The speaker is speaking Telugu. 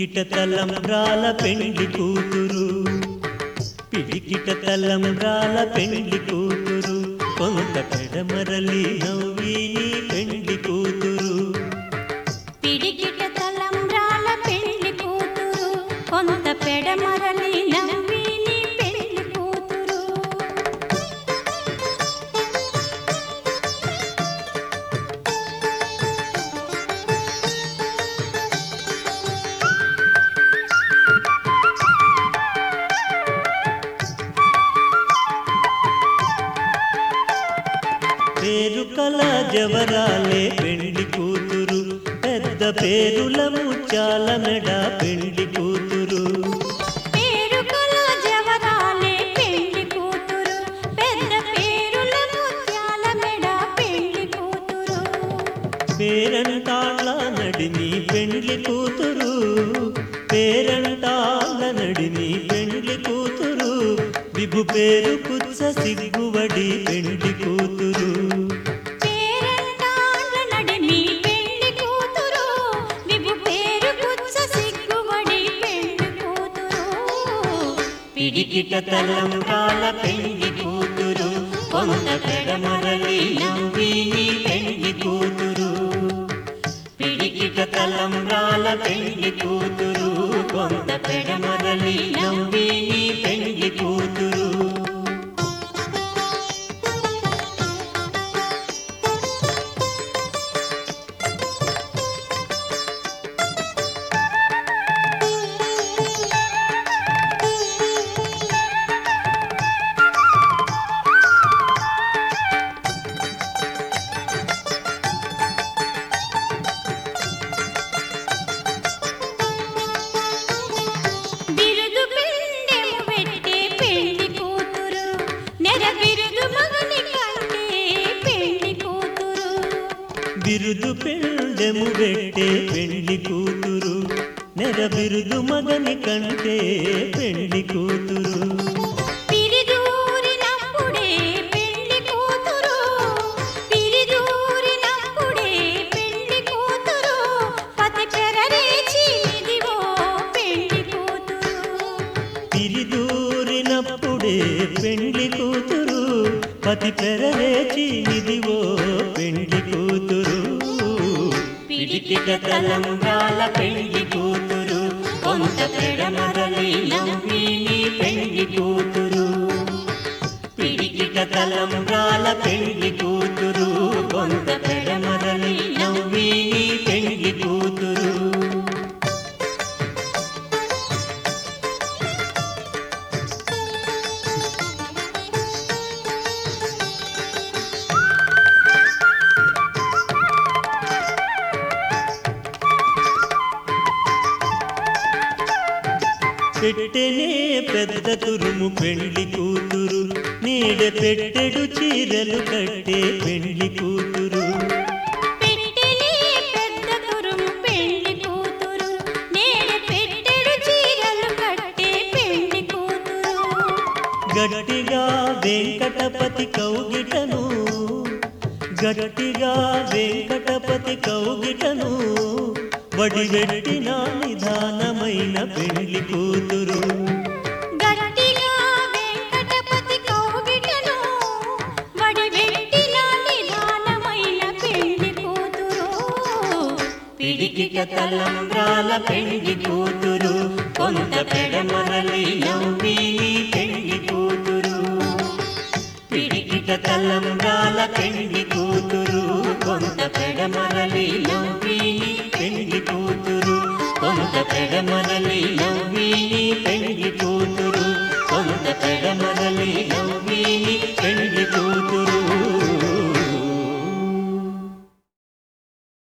పిడికిట తలంబ్రాల పెండ్లి కూతురు పిడికిట తలంబ్రాల పెండ్లి కూతురు కొంత పెడమరలి నవ్వి నీ పెండ్లి కూతురు పిడికిట తలంబ్రాల పెళ్లి కూతురు కొంత పెడమరలి నవ్వి నీ పెళ్లి కూతురు పేరు కల జవరాలే పెండ్లి కూతురు పెద్ద పేరుల ముత్యాల మెడ పెండ్లి కూతురు పేరు కల జవరాలే పెళ్లి కూతురు పెద్ద పేరుల ముత్యాల మెడ పెళ్లి కూతురు పేరంటాళ్ళ నడిని పెండ్లి కూతురు పేరంటాళ్ళ నడిని పెండ్లి కూతురు విభు పేరు కుచ్చ సిగ్గువడి పెండ్లి కూతురు పేరంటాళ్ళ నడిమి పెళ్లి కూతురు విభు పేరు కుచ్చ సిగ్గుబడి పెళ్లి కూతురు పిడికిట తలంకాల పెండ్లి కూతురు కొంత పెడమరలి నవ్వి నీ పెండ్లి కూతురు పిడికిట తలంబ్రాల పెండ్లి కూతురు కొంత పెడమరలి నవ్వి నీ పెండ్లి కూతురు బిరుదు పిండెము పెట్టే పెళ్లి కూతురు నెర బిరుదు మగని కంటే పెళ్లి కూతురు బిరుదు పెండెము పెట్టే పెండ్లి కూతురు నెర బిరుదు మగని కంటే పెండ్లి కూతురు పిరిదూరినప్పుడే పెళ్లి కూతురు పిరిదూరినప్పుడే పెళ్లి కూతురు పతి పెరరేచి ఇదిగో పెళ్లి కూతురు పిరిదూరినప్పుడే పెండ్లి కూతురు పతి పెరవేచి ఇదివో పెండ్లి కూతురు పిడికిట తలంబ్రాల పెండ్లి కూతురు కొంత పెడమరలి నవ్వి నీ పెండ్లి కూతురు పిడికిట తలంబ్రాల పెండ్లి కూతురు కొంత పెడమరలి నవ్వి నీ పెండ్లి కూతురు పెట్టెనే పెద్ద తురుము పెండ్లి కూతురు నీడ పెట్టెడు చీరలు కట్టే పెండ్లి కూతురు పెట్టెలే పెద్ద తురుము పెళ్లి కూతురు నేడు పెట్టెడు చీరలు కట్టే పెళ్లి కూతురు గట్టిగా వెంకటపతి కౌగిటను గట్టిగా వెంకటపతి కౌగిటను వడివెట్టిన నిదానమైన పెండ్లి కూతురు గట్టిగా వెంకటపతి కౌగిటను వడివెట్టిన నిదానమైన పెళ్లి కూతురు పిడికిట తలంబ్రాల పెండ్లి కూతురు కొంత పెడమరలి నవ్వి నీ పెండ్లి కూతురు పిడికిట తలంబ్రాల పెండ్లి కూతురు కొంత పెడమరలి నవ్వి నీ పెండ్లి కూతురు కొంత పెడమరలి నవ్వి నీ పెండ్లి కూతురు